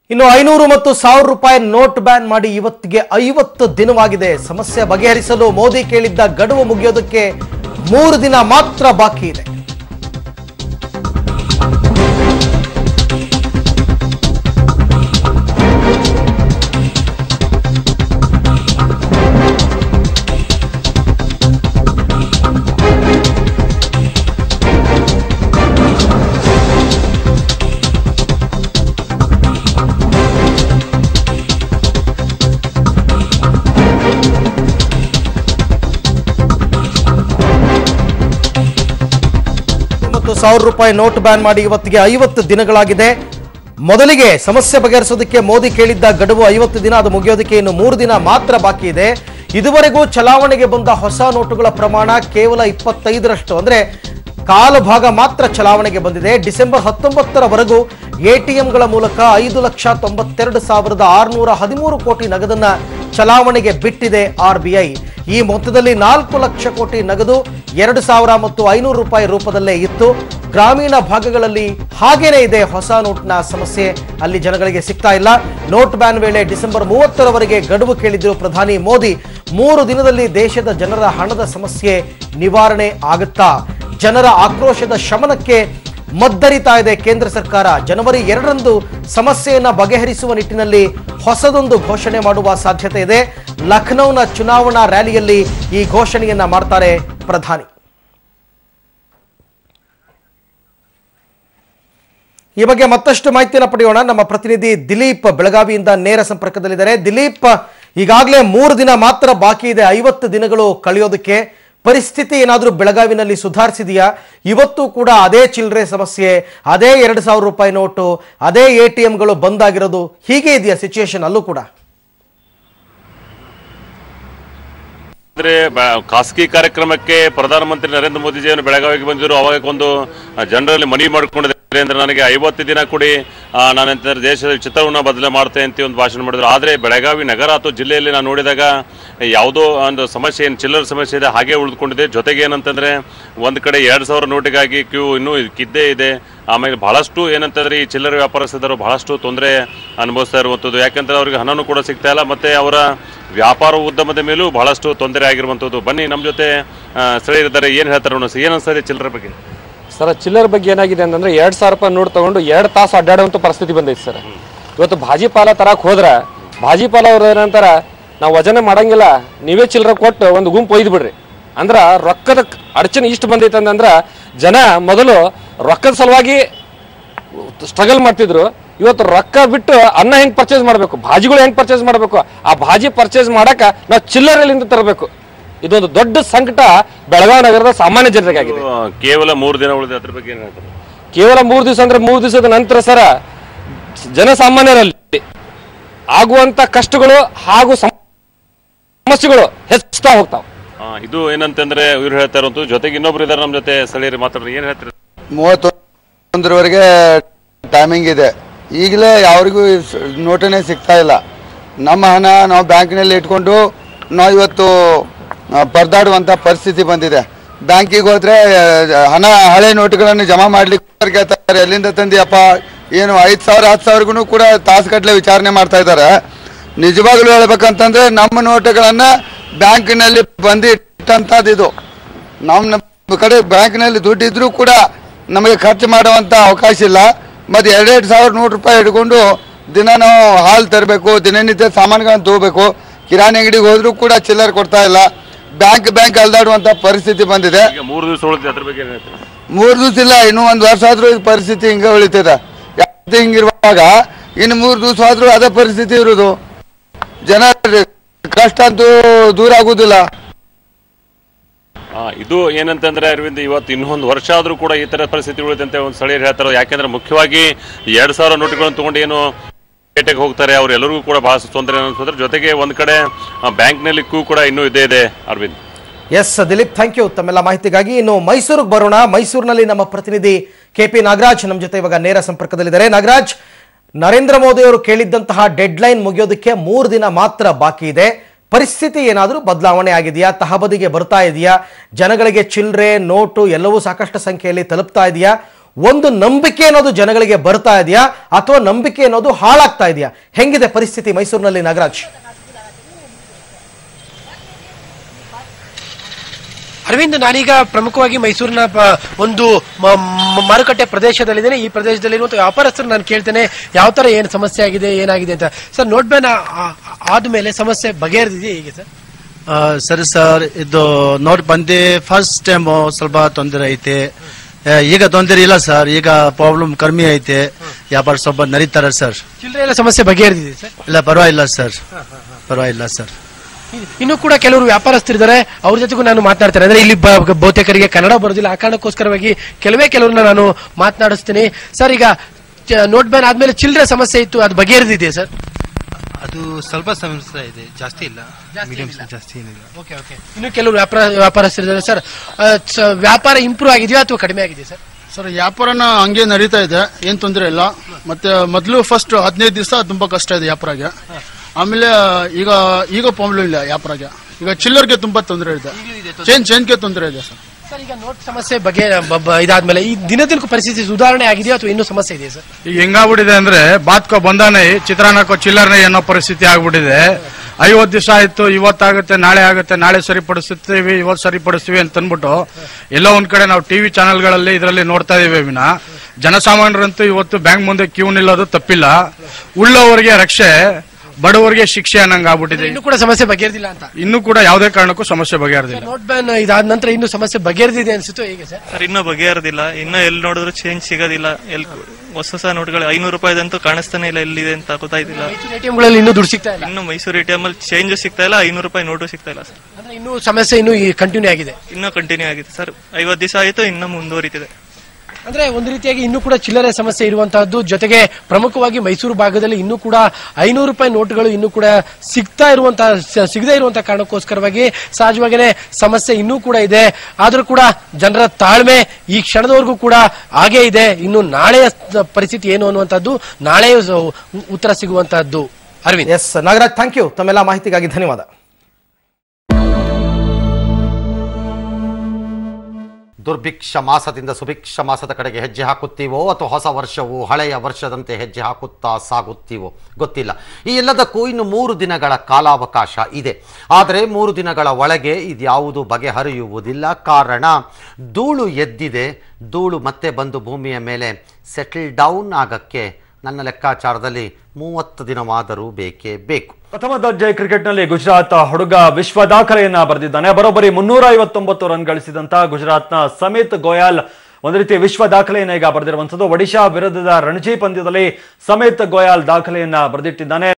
ಇನ್ನು ಐನೂರು ಮತ್ತು ಸಾವಿರ ರೂಪಾಯಿ ನೋಟ್ ಬ್ಯಾನ್ ಮಾಡಿ ಇವತ್ತಿಗೆ ಐವತ್ತು ದಿನವಾಗಿದೆ ಸಮಸ್ಯೆ ಬಗೆಹರಿಸಲು ಮೋದಿ ಕೇಳಿದ್ದ ಗಡುವು ಮುಗಿಯೋದಕ್ಕೆ ಮೂರು ದಿನ ಮಾತ್ರ ಬಾಕಿ ಇದೆ ಮತ್ತು ಸಾವಿರ ರೂಪಾಯಿ ನೋಟ್ ಬ್ಯಾನ್ ಮಾಡಿ ಇವತ್ತಿಗೆ ಐವತ್ತು ದಿನಗಳಾಗಿದೆ ಮೊದಲಿಗೆ ಸಮಸ್ಯೆ ಬಗೆಹರಿಸೋದಕ್ಕೆ ಮೋದಿ ಕೇಳಿದ್ದ ಗಡುವು ಐವತ್ತು ದಿನ ಅದು ಮುಗಿಯೋದಕ್ಕೆ ಇನ್ನು ಮೂರು ದಿನ ಮಾತ್ರ ಬಾಕಿ ಇದೆ ಇದುವರೆಗೂ ಚಲಾವಣೆಗೆ ಬಂದ ಹೊಸ ನೋಟುಗಳ ಪ್ರಮಾಣ ಕೇವಲ ಇಪ್ಪತ್ತೈದರಷ್ಟು ಅಂದ್ರೆ ಕಾಲು ಭಾಗ ಮಾತ್ರ ಚಲಾವಣೆಗೆ ಬಂದಿದೆ ಡಿಸೆಂಬರ್ ಹತ್ತೊಂಬತ್ತರವರೆಗೂ ಎಟಿಎಂಗಳ ಮೂಲಕ ಐದು ಲಕ್ಷ ತೊಂಬತ್ತೆರಡು ಸಾವಿರದ ಆರುನೂರ ಹದಿಮೂರು ಕೋಟಿ ನಗದನ್ನ ಚಲಾವಣೆಗೆ ಬಿಟ್ಟಿದೆ ಆರ್ಬಿಐ ಈ ಮೊತ್ತದಲ್ಲಿ ನಾಲ್ಕು ಲಕ್ಷ ಕೋಟಿ ನಗದು ಎರಡು ಸಾವಿರ ಮತ್ತು ಐನೂರು ರೂಪಾಯಿ ರೂಪದಲ್ಲೇ ಇತ್ತು ಗ್ರಾಮೀಣ ಭಾಗಗಳಲ್ಲಿ ಹಾಗೇನೇ ಇದೆ ಹೊಸ ನೋಟ್ನ ಸಮಸ್ಯೆ ಅಲ್ಲಿ ಜನಗಳಿಗೆ ಸಿಗ್ತಾ ಇಲ್ಲ ನೋಟ್ ಬ್ಯಾನ್ ವೇಳೆ ಡಿಸೆಂಬರ್ ಮೂವತ್ತರವರೆಗೆ ಗಡುವು ಕೇಳಿದ್ರು ಪ್ರಧಾನಿ ಮೋದಿ ಮೂರು ದಿನದಲ್ಲಿ ದೇಶದ ಜನರ ಹಣದ ಸಮಸ್ಯೆ ನಿವಾರಣೆ ಆಗುತ್ತಾ ಜನರ ಆಕ್ರೋಶದ ಶಮನಕ್ಕೆ ಮದ್ದರಿತಾ ಇದೆ ಕೇಂದ್ರ ಸರ್ಕಾರ ಜನವರಿ ಎರಡರಂದು ಸಮಸ್ಯೆಯನ್ನ ಬಗೆಹರಿಸುವ ನಿಟ್ಟಿನಲ್ಲಿ ಹೊಸದೊಂದು ಘೋಷಣೆ ಮಾಡುವ ಸಾಧ್ಯತೆ ಇದೆ ಲಖನೌನ ಚುನಾವಣಾ ರ್ಯಾಲಿಯಲ್ಲಿ ಈ ಘೋಷಣೆಯನ್ನ ಮಾಡ್ತಾರೆ ಪ್ರಧಾನಿ ಈ ಬಗ್ಗೆ ಮತ್ತಷ್ಟು ಮಾಹಿತಿಯನ್ನು ಪಡೆಯೋಣ ನಮ್ಮ ಪ್ರತಿನಿಧಿ ದಿಲೀಪ್ ಬೆಳಗಾವಿಯಿಂದ ನೇರ ಸಂಪರ್ಕದಲ್ಲಿದ್ದಾರೆ ದಿಲೀಪ್ ಈಗಾಗಲೇ ಮೂರು ದಿನ ಮಾತ್ರ ಬಾಕಿ ಇದೆ ಐವತ್ತು ದಿನಗಳು ಕಳೆಯೋದಕ್ಕೆ ಪರಿಸ್ಥಿತಿ ಏನಾದರೂ ಬೆಳಗಾವಿನಲ್ಲಿ ಸುಧಾರಿಸಿದೆಯಾ ಇವತ್ತು ಕೂಡ ಅದೇ ಚಿಲ್ಲರೆ ಸಮಸ್ಯೆ ಅದೇ ಎರಡು ಸಾವಿರ ರೂಪಾಯಿ ನೋಟು ಅದೇ ಎ ಟಿ ಎಂಗಳು ಬಂದ್ ಆಗಿರೋದು ಹೀಗೆ ಇದೆಯಾ ಸಿಚುಯೇಷನ್ ಅಲ್ಲೂ ಕೂಡ ಅಂದ್ರೆ ಬ- ಖಾಸಗಿ ಕಾರ್ಯಕ್ರಮಕ್ಕೆ ಪ್ರಧಾನಮಂತ್ರಿ ನರೇಂದ್ರ ಮೋದಿಜಿಯನ್ನು ಬೆಳಗಾವಿಗೆ ಬಂದಿದ್ರು ಅವಾಗ ಒಂದು ಆ, ಜನರಲ್ಲಿ ಮನವಿ ಮಾಡಿಕೊಂಡಿದ್ದಾರೆ ಅಂದ್ರೆ ನನಗೆ ಐವತ್ತು ದಿನ ಕೊಡಿ ಆ, ನಾನಂತಂದ್ರೆ ದೇಶದ ಚಿತ್ರವನ್ನು ಬದಲಾವಣೆ ಮಾಡ್ತೇನೆ ಅಂತ ಒಂದು ಭಾಷಣ ಮಾಡಿದ್ರು ಆದರೆ ಬೆಳಗಾವಿ ನಗರ ಅಥವಾ ಜಿಲ್ಲೆಯಲ್ಲಿ ನಾನು ನೋಡಿದಾಗ ಯಾವುದೋ ಒಂದು ಸಮಸ್ಯೆ ಏನು ಚಿಲ್ಲರ್ ಸಮಸ್ಯೆ ಇದೆ ಹಾಗೆ ಉಳಿದುಕೊಂಡಿದೆ ಜೊತೆಗೆ ಏನಂತಂದ್ರೆ ಒಂದು ಕಡೆ ಎರಡು ಸಾವಿರ ನೋಟಿಗಾಗಿ ಕ್ಯೂ ಇನ್ನೂ ಕಿದ್ದೇ ಇದೆ ಆಮೇಲೆ ಬಹಳಷ್ಟು ಏನಂತಂದ್ರೆ ಈ ಚಿಲ್ಲರೆ ವ್ಯಾಪಾರಸ್ಥರು ಬಹಳಷ್ಟು ತೊಂದರೆ ಅನುಭವಿಸ್ತಾ ಇರುವಂಥದ್ದು ಯಾಕಂದ್ರೆ ಅವ್ರಿಗೆ ಹಣನೂ ಕೂಡ ಸಿಗ್ತಾ ಇಲ್ಲ ಮತ್ತೆ ಅವರ ವ್ಯಾಪಾರ ಉದ್ಯಮದ ಮೇಲೂ ಬಹಳಷ್ಟು ತೊಂದರೆ ಆಗಿರುವಂಥದ್ದು ಬನ್ನಿ ನಮ್ಮ ಜೊತೆ ಆ, ಸ್ಥಳೀಯರಿದ್ದಾರೆ ಏನು ಹೇಳ್ತಾರೆ ಅನ್ನೋ ಏನು ಅನ್ಸ್ತದೆ ಚಿಲ್ಲರೆ ಬಗ್ಗೆ ಸರ್ ಚಿಲ್ಲರ್ ಬಗ್ಗೆ ಏನಾಗಿದೆ ಅಂತಂದ್ರೆ ಎರಡ್ ಸಾವಿರ ರೂಪಾಯಿ ನೋಟ್ ತಗೊಂಡು ಎರಡು ತಾಸು ಅಡ್ಡಾಡುವಂತ ಪರಿಸ್ಥಿತಿ ಬಂದೈತೆ ಸರ್ ಇವತ್ತು ಭಾಜಿಪಾಲ ತರಕ್ ಹೋದ್ರ ಭಾಜಿಪಾಲ ಅವ್ರು ಏನಂತಾರ ನಾವು ವಜನ ಮಾಡಂಗಿಲ್ಲ ನೀವೇ ಚಿಲ್ಲರೆ ಕೊಟ್ಟು ಒಂದು ಗುಂಪು ಒಯ್ದು ಬಿಡ್ರಿ ಅಂದ್ರ ರೊಕ್ಕದ ಅಡಚಣೆ ಇಷ್ಟು ಬಂದೈತೆ ಅಂತಂದ್ರ ಜನ ಮೊದಲು ರೊಕ್ಕದ ಸಲುವಾಗಿ ಸ್ಟ್ರಗಲ್ ಮಾಡ್ತಿದ್ರು ಇವತ್ತು ರೊಕ್ಕ ಬಿಟ್ಟು ಅನ್ನ ಹೆಂಗ್ ಪರ್ಚೇಸ್ ಮಾಡಬೇಕು ಭಾಜಿಗಳು ಹೆಂಗ್ ಪರ್ಚೇಸ್ ಮಾಡಬೇಕು ಆ ಭಾಜಿ ಪರ್ಚೇಸ್ ಮಾಡಕ ನಾವು ಚಿಲ್ಲರೆಲಿಂದ ತರಬೇಕು ಇದೊಂದು ದೊಡ್ಡ ಸಂಕಟ ಬೆಳಗಾವಿ ನಗರದ ಸಾಮಾನ್ಯ ಜನರಿಗಾಗಿದೆ ಆ, ಕೇವಲ ಮೂರು ದಿನ ಉಳಿದ ಅದ್ರ ಬಗ್ಗೆ ಏನು ಹೇಳ್ತಾರೆ ಕೇವಲ ಮೂರು ದಿವಸ ಅಂದ್ರೆ ಮೂರು ದಿವಸದ ನಂತರ ಸರ ಜನಸಾಮಾನ್ಯರಲ್ಲಿ ಆಗುವಂತ ಕಷ್ಟಗಳು ಹಾಗೂ ಸಮ- ಸಮಸ್ಯೆಗಳು ಹೆಚ್ಚುತ್ತಾ ಹೋಗ್ತಾವ ಆ, ಇದು ಏನಂತಂದ್ರೆ ಇವ್ರು ಹೇಳ್ತಾ ಇರುವಂಥದ್ದು ಜೊತೆಗೆ ಇನ್ನೊಬ್ರು ಇದ್ದಾರೆ ನಮ್ಮ ಜೊತೆ ಸ್ಥಳೀಯರು ಮಾತಾಡ್ರಿ ಏನು ಹೇಳ್ತಾರೆ ಮೂವತ್ತೊಂದರವರೆಗೆ ಟೈಮಿಂಗ್ ಇದೆ ಈಗಲೇ ಯಾರಿಗೂ ನೋಟನೇ ಸಿಗ್ತಾ ಇಲ್ಲ ನಮ್ಮ ಹಣ ನಾವು ಬ್ಯಾಂಕಿನಲ್ಲಿ ಇಟ್ಕೊಂಡು ನಾವು ಇವತ್ತು ಆ, ಪರದಾಡುವಂಥ ಪರಿಸ್ಥಿತಿ ಬಂದಿದೆ ಬ್ಯಾಂಕಿಗೆ ಹೋದ್ರೆ ಆ, ಹಣ ಹಳೆ ನೋಟುಗಳನ್ನು ಜಮಾ ಮಾಡ್ಲಿಕ್ಕೆ ಕೇಳ್ತಾರೆ ಎಲ್ಲಿಂದ ತಂದಿಯಪ್ಪ ಏನು ಐದು ಸಾವಿರ ಹತ್ತು ಸಾವಿರಗೂ ಕೂಡ ತಾಸುಗಟ್ಟಲೆ ವಿಚಾರಣೆ ಮಾಡ್ತಾ ಇದ್ದಾರೆ ನಿಜವಾಗ್ಲೂ ಹೇಳ್ಬೇಕಂತಂದ್ರೆ ನಮ್ಮ ನೋಟುಗಳನ್ನು ಬ್ಯಾಂಕಿನಲ್ಲಿ ಬಂದು ಇಟ್ಟಂಥದ್ದು ಇದು ನಮ್ಮ ಕಡೆ ಬ್ಯಾಂಕ್ನಲ್ಲಿ ದುಡ್ಡಿದ್ರೂ ಕೂಡ ನಮಗೆ ಖರ್ಚು ಮಾಡುವಂಥ ಅವಕಾಶ ಇಲ್ಲ ಮತ್ತು ಎರಡೆರಡು ಸಾವಿರ ನೂರು ರೂಪಾಯಿ ಹಿಡ್ಕೊಂಡು ದಿನ ನಾವು ಹಾಲು ತರಬೇಕು ದಿನನಿತ್ಯ ಸಾಮಾನುಗಳನ್ನು ತಗೋಬೇಕು ಕಿರಾಣಿ ಅಂಗಡಿಗೆ ಹೋದ್ರೂ ಕೂಡ ಚಿಲ್ಲರ್ ಕೊಡ್ತಾ ಇಲ್ಲ ಬ್ಯಾಂಕ್ ಬ್ಯಾಂಕ್ ಅಲ್ದಾಡುವಂಥ ಪರಿಸ್ಥಿತಿ ಬಂದಿದೆ ಈಗ ಮೂರು ದಿವಸ ಉಳಿದ ಅದ್ರ ಬಗ್ಗೆ ಏನು ಹೇಳ್ತಾರೆ ಮೂರು ದಿವಸ ಇಲ್ಲ ಇನ್ನೂ ಒಂದು ವರ್ಷ ಆದರೂ ಈ ಪರಿಸ್ಥಿತಿ ಹಿಂಗೆ ಉಳಿತದೆ ಯಾಕೆ ಹಿಂಗಿರುವಾಗ ಇನ್ನು ಮೂರು ದಿವಸ ಆದರೂ ಅದೇ ಪರಿಸ್ಥಿತಿ ಇರೋದು ಜನ ಕಷ್ಟ ಅಂತೂ ದೂರ ಆಗುವುದಿಲ್ಲ ಆ, ಇದು ಏನಂತಂದ್ರೆ ಅರವಿಂದ್ ಇವತ್ತು ಇನ್ನೊಂದು ವರ್ಷ ಆದ್ರೂ ಕೂಡ ಈ ತರ ಪರಿಸ್ಥಿತಿ ಉಳಿದಂತೆ ಒಂದು ಸ್ಥಳೀಯರು ಹೇಳ್ತಾರೆ ಯಾಕೆಂದ್ರೆ ಮುಖ್ಯವಾಗಿ ಎರಡ್ ಸಾವಿರ ನೋಟುಗಳನ್ನು ತಗೊಂಡು ಏನು ಪೇಟೆಗೆ ಹೋಗ್ತಾರೆ ಅವರೆಲ್ಲರಿಗೂ ಕೂಡ ಬಹಳ ತೊಂದರೆ ಅನಿಸೋದ್ರ ಜೊತೆಗೆ ಒಂದ್ ಕಡೆ ಬ್ಯಾಂಕ್ನಲ್ಲಿ ಕ್ಯೂ ಕೂಡ ಇನ್ನೂ ಇದ್ದೇ ಇದೆ Arvind S Dilip thank you ತಮ್ಮೆಲ್ಲ ಮಾಹಿತಿಗಾಗಿ ಇನ್ನು ಮೈಸೂರಿಗೆ ಬರೋಣ ಮೈಸೂರಿನಲ್ಲಿ ನಮ್ಮ ಪ್ರತಿನಿಧಿ ಕೆ ಪಿ ನಾಗರಾಜ್ ನಮ್ಮ ಜೊತೆ ಇವಾಗ ನೇರ ಸಂಪರ್ಕದಲ್ಲಿದ್ದಾರೆ ನಾಗರಾಜ್ ನರೇಂದ್ರ ಮೋದಿ ಅವರು ಕೇಳಿದ್ದಂತಹ ಡೆಡ್ ಲೈನ್ ಮುಗಿಯೋದಕ್ಕೆ ಮೂರು ದಿನ ಮಾತ್ರ ಬಾಕಿ ಇದೆ ಪರಿಸ್ಥಿತಿ ಏನಾದರೂ ಬದಲಾವಣೆ ಆಗಿದೆಯಾ ತಹಬದಿಗೆ ಬರ್ತಾ ಇದೆಯಾ ಜನಗಳಿಗೆ ಚಿಲ್ಲರೆ ನೋಟು ಎಲ್ಲವೂ ಸಾಕಷ್ಟು ಸಂಖ್ಯೆಯಲ್ಲಿ ತಲುಪ್ತಾ ಇದೆಯಾ ಒಂದು ನಂಬಿಕೆ ಅನ್ನೋದು ಜನಗಳಿಗೆ ಬರ್ತಾ ಇದೆಯಾ ಅಥವಾ ನಂಬಿಕೆ ಅನ್ನೋದು ಹಾಳಾಗ್ತಾ ಇದೆಯಾ ಹೆಂಗಿದೆ ಪರಿಸ್ಥಿತಿ ಮೈಸೂರಿನಲ್ಲಿ ನಾಗರಾಜ್ ಅರವಿಂದ್ ನಾನೀಗ ಪ್ರಮುಖವಾಗಿ ಮೈಸೂರಿನ ಪ- ಒಂದು ಮ- ಮ- ಮಾರುಕಟ್ಟೆ ಪ್ರದೇಶದಲ್ಲಿದ್ದೇನೆ ಈ ಪ್ರದೇಶದಲ್ಲಿರುವಂತಹ ವ್ಯಾಪಾರಸ್ಥರು ನಾನು ಕೇಳ್ತೇನೆ ಯಾವ ತರ ಏನು ಸಮಸ್ಯೆ ಆಗಿದೆ ಏನಾಗಿದೆ ಅಂತ ಸರ್ ನೋಟ್ ಬ್ಯಾನ್ ಆದ್ಮೇಲೆ ಸಮಸ್ಯೆ ಬಗೆಹರಿದಿದೆ ಹೇಗೆ ಸರ್ ಆ, ಸರಿ ಸರ್ ಇದು ನೋಟ್ ಬಂದು ಫಸ್ಟ್ ಟೈಮ್ ಸ್ವಲ್ಪ ತೊಂದರೆ ಐತೆ ಆ, ಈಗ ತೊಂದರೆ ಇಲ್ಲ ಸರ್ ಈಗ ಪ್ರಾಬ್ಲಮ್ ಕಡಿಮೆ ಐತೆ ವ್ಯಾಪಾರ ಸ್ವಲ್ಪ ನಡೀತಾರೆ ಸರ್ ಚಿಲ್ಲರೆ ಎಲ್ಲ ಸಮಸ್ಯೆ ಬಗೆಹರಿದಿದೆ ಸರ್ ಇಲ್ಲ ಪರವಾಗಿಲ್ಲ ಸರ್ ಪರವಾಗಿಲ್ಲ ಸರ್ ಇನ್ನು ಕೂಡ ಕೆಲವರು ವ್ಯಾಪಾರಸ್ಥರಿದ್ದಾರೆ ಅವ್ರ ಜೊತೆಗೂ ನಾನು ಮಾತನಾಡ್ತೇನೆ ಅಂದ್ರೆ ಇಲ್ಲಿ ಬ- ಬಹುತೇಕರಿಗೆ ಕನ್ನಡ ಬರೋದಿಲ್ಲ ಆ ಕಾರಣಕ್ಕೋಸ್ಕರವಾಗಿ ಕೆಲವೇ ಕೆಲವ್ರನ್ನ ನಾನು ಮಾತನಾಡಿಸ್ತೀನಿ ಸರ್ ಈಗ ಚ- ನೋಟ್ ಬ್ಯಾನ್ ಆದ್ಮೇಲೆ ಚಿಲ್ಲರೆ ಸಮಸ್ಯೆ ಇತ್ತು ಅದು ಬಗೆಹರಿದಿದೆ ಸರ್ ಅದು ಸ್ವಲ್ಪ ಸಮಸ್ಯೆ ಇದೆ ಜಾಸ್ತಿ ಇಲ್ಲ ಮೀಡಿಯಂ ಜಾಸ್ತಿ ಏನಿಲ್ಲ ಓಕೆ ಓಕೆ ಇನ್ನು ಕೆಲವರು ವ್ಯಾಪಾರ ವ್ಯಾಪಾರಸ್ಥರಿದ್ದಾರೆ ಸರ್ ಆ, ಸ- ವ್ಯಾಪಾರ ಇಂಪ್ರೂವ್ ಆಗಿದೆಯಾ ಅಥವಾ ಕಡಿಮೆ ಆಗಿದೆ ಸರ್ ಸರ್ ವ್ಯಾಪಾರನ ಹಂಗೆ ನಡೀತಾ ಇದೆ ಏನ್ ತೊಂದರೆ ಇಲ್ಲ ಮತ್ತೆ ಮೊದಲು ಫಸ್ಟ್ ಹದಿನೈದು ದಿವಸ ತುಂಬಾ ಕಷ್ಟ ಇದೆ ವ್ಯಾಪಾರಗೆ ಆಮೇಲೆ ಈಗ ಈಗ ಪ್ರಾಬ್ಲಮ್ ಇಲ್ಲ ವ್ಯಾಪಾರಗೆ ಈಗ ಚಿಲ್ಲರ್ಗೆ ತುಂಬಾ ತೊಂದರೆ ಇದೆ ಚೇಂಜ್ ಚೇಂಜ್ಗೆ ತೊಂದರೆ ಇದೆ ಸರ್ ಸರ್ ಈಗ ನೋಟ್ ಸಮಸ್ಯೆ ಬಗ್ಗೆ ಬ- ಬ- ಇದಾದ್ಮೇಲೆ ಈ ದಿನ ದಿನಕ್ಕೂ ಪರಿಸ್ಥಿತಿ ಸುಧಾರಣೆ ಆಗಿದೆಯಾ ಅಥವಾ ಇನ್ನೂ ಸಮಸ್ಯೆ ಇದೆಯಾ ಸರ್ ಈಗ ಹೆಂಗಾಗ್ಬಿಟ್ಟಿದೆ ಅಂದ್ರೆ ಬಾತ್ಕೋ ಬಂದಾನೆ ಚಿತ್ರಾನ್ನಕ್ಕೋ ಚಿಲ್ಲರ್ನೆ ಅನ್ನೋ ಪರಿಸ್ಥಿತಿ ಆಗ್ಬಿಟ್ಟಿದೆ ಐವತ್ತು ದಿವಸ ಆಯ್ತು ಇವತ್ತಾಗುತ್ತೆ ನಾಳೆ ಆಗುತ್ತೆ ನಾಳೆ ಸರಿಪಡಿಸ್ತೀವಿ ಇವತ್ತು ಸರಿಪಡಿಸ್ತೀವಿ ಅಂತ ಅಂದ್ಬಿಟ್ಟು ಎಲ್ಲೋ ಒಂದ್ ಕಡೆ ನಾವು ಟಿವಿ ಚಾನೆಲ್ಗಳಲ್ಲಿ ಇದರಲ್ಲಿ ನೋಡ್ತಾ ಇದೀವಿ ವಿನ ಜನಸಾಮಾನ್ಯರಂತೂ ಇವತ್ತು ಬ್ಯಾಂಕ್ ಮುಂದೆ ಕ್ಯೂ ನಿಲ್ಲೋದು ತಪ್ಪಿಲ್ಲ ಉಳ್ಳವರಿಗೆ ರಕ್ಷೆ ಬಡವರಿಗೆ ಶಿಕ್ಷೆ ಅನ್ನಂಗ್ ಆಗ್ಬಿಟ್ಟಿದೆ ಇನ್ನೂ ಕೂಡ ಸಮಸ್ಯೆ ಬಗೆಹರಿದಿಲ್ಲ ಅಂತ ಇನ್ನೂ ಕೂಡ ಯಾವುದೇ ಕಾರಣಕ್ಕೂ ಸಮಸ್ಯೆ ಬಗೆಹರಿದಿಲ್ಲ ನೋಟ್ ಬ್ಯಾನ್ ಇದಾದ ನಂತರ ಇನ್ನೂ ಸಮಸ್ಯೆ ಬಗೆಹರಿದಿದೆ ಅನ್ಸುತ್ತೋ ಹೇಗೆ ಸರ್ ಸರ್ ಇನ್ನೂ ಬಗೆಹರದಿಲ್ಲ ಇನ್ನೂ ಎಲ್ಲಿ ನೋಡಿದ್ರು ಚೇಂಜ್ ಸಿಗೋದಿಲ್ಲ ಎಲ್ಲಿ ಹೊಸ ಹೊಸ ನೋಟ್ಗಳು ಐನೂರು ರೂಪಾಯಿದಂತೂ ಕಾಣಿಸ್ತಾನೆ ಇಲ್ಲ ಎಲ್ಲಿದೆ ಅಂತ ಗೊತ್ತಾಯ್ತಿಲ್ಲ ಮೈಸೂರು ಎಟಿಎಂಗಳಲ್ಲಿ ಇನ್ನೂ ದುಡ್ಡು ಸಿಗ್ತಾ ಇಲ್ಲ ಇನ್ನು ಮೈಸೂರು ಎ ಟಿ ಎಂ ಅಲ್ಲಿ ಚೇಂಜ್ ಸಿಗ್ತಾ ಇಲ್ಲ ಐನೂರು ರೂಪಾಯಿ ನೋಟು ಸಿಗ್ತಾ ಇಲ್ಲ ಸರ್ ಅಂದ್ರೆ ಇನ್ನೂ ಸಮಸ್ಯೆ ಇನ್ನೂ ಕಂಟಿನ್ಯೂ ಆಗಿದೆ ಇನ್ನೂ ಕಂಟಿನ್ಯೂ ಆಗಿದೆ ಸರ್ ಐವತ್ತು ದಿವಸ ಆಯಿತು ಇನ್ನೂ ಮುಂದುವರಿತಿದೆ ಅಂದ್ರೆ ಒಂದು ರೀತಿಯಾಗಿ ಇನ್ನೂ ಕೂಡ ಚಿಲ್ಲರೆ ಸಮಸ್ಯೆ ಇರುವಂತಹದ್ದು ಜೊತೆಗೆ ಪ್ರಮುಖವಾಗಿ ಮೈಸೂರು ಭಾಗದಲ್ಲಿ ಇನ್ನೂ ಕೂಡ ಐನೂರು ರೂಪಾಯಿ ನೋಟ್ಗಳು ಇನ್ನೂ ಕೂಡ ಸಿಗ್ತಾ ಇರುವಂತಹ ಸ- ಸಿಗದೇ ಇರುವಂತಹ ಕಾರಣಕ್ಕೋಸ್ಕರವಾಗಿ ಸಹಜವಾಗಿಯೇ ಸಮಸ್ಯೆ ಇನ್ನೂ ಕೂಡ ಇದೆ ಆದ್ರೂ ಕೂಡ ಜನರ ತಾಳ್ಮೆ ಈ ಕ್ಷಣದವರೆಗೂ ಕೂಡ ಹಾಗೇ ಇದೆ ಇನ್ನು ನಾಳೆಯ ಸ- ಪರಿಸ್ಥಿತಿ ಏನು ಅನ್ನುವಂಥದ್ದು ನಾಳೆ ಉತ್ತರ ಸಿಗುವಂತಹದ್ದು Arvind S Nagaraj thank you ತಮ್ಮೆಲ್ಲ ಮಾಹಿತಿಗಾಗಿ ಧನ್ಯವಾದ ದುರ್ಭಿಕ್ಷ ಮಾಸದಿಂದ ಸುಭಿಕ್ಷ ಮಾಸದ ಕಡೆಗೆ ಹೆಜ್ಜೆ ಹಾಕುತ್ತೀವೋ ಅಥವಾ ಹೊಸ ವರ್ಷವು ಹಳೆಯ ವರ್ಷದಂತೆ ಹೆಜ್ಜೆ ಹಾಕುತ್ತಾ ಸಾಗುತ್ತೀವೋ ಗೊತ್ತಿಲ್ಲ ಈ ಎಲ್ಲದಕ್ಕೂ ಇನ್ನು ಮೂರು ದಿನಗಳ ಕಾಲಾವಕಾಶ ಇದೆ ಆದರೆ ಮೂರು ದಿನಗಳ ಒಳಗೆ ಇದ್ಯಾವುದು ಬಗೆಹರಿಯುವುದಿಲ್ಲ ಕಾರಣ ಧೂಳು ಎದ್ದಿದೆ ಧೂಳು ಮತ್ತೆ ಬಂದು ಭೂಮಿಯ ಮೇಲೆ ಸೆಟಲ್ ಡೌನ್ ಆಗಕ್ಕೆ ನನ್ನ ಲೆಕ್ಕಾಚಾರದಲ್ಲಿ ಮೂವತ್ತು ದಿನವಾದರೂ ಬೇಕೇ ಬೇಕು ಪ್ರಥಮ ದರ್ಜೆ ಕ್ರಿಕೆಟ್ನಲ್ಲಿ ಗುಜರಾತ್ ಹುಡುಗ ವಿಶ್ವ ದಾಖಲೆಯನ್ನ ಬರೆದಿದ್ದಾನೆ ಬರೋಬ್ಬರಿ ಮುನ್ನೂರ ಐವತ್ತೊಂಬತ್ತು ರನ್ ಗಳಿಸಿದಂತ ಗುಜರಾತ್ನ ಸಮಿತ್ ಗೋಯಲ್ ಒಂದು ರೀತಿ ವಿಶ್ವ ದಾಖಲೆಯನ್ನ ಈಗ ಬರೆದಿರುವಂತದ್ದು ಒಡಿಶಾ ವಿರುದ್ಧದ ರಣಜಿ ಪಂದ್ಯದಲ್ಲಿ ಸಮಿತ್ ಗೋಯಲ್ ದಾಖಲೆಯನ್ನ ಬರೆದಿಟ್ಟಿದ್ದಾನೆ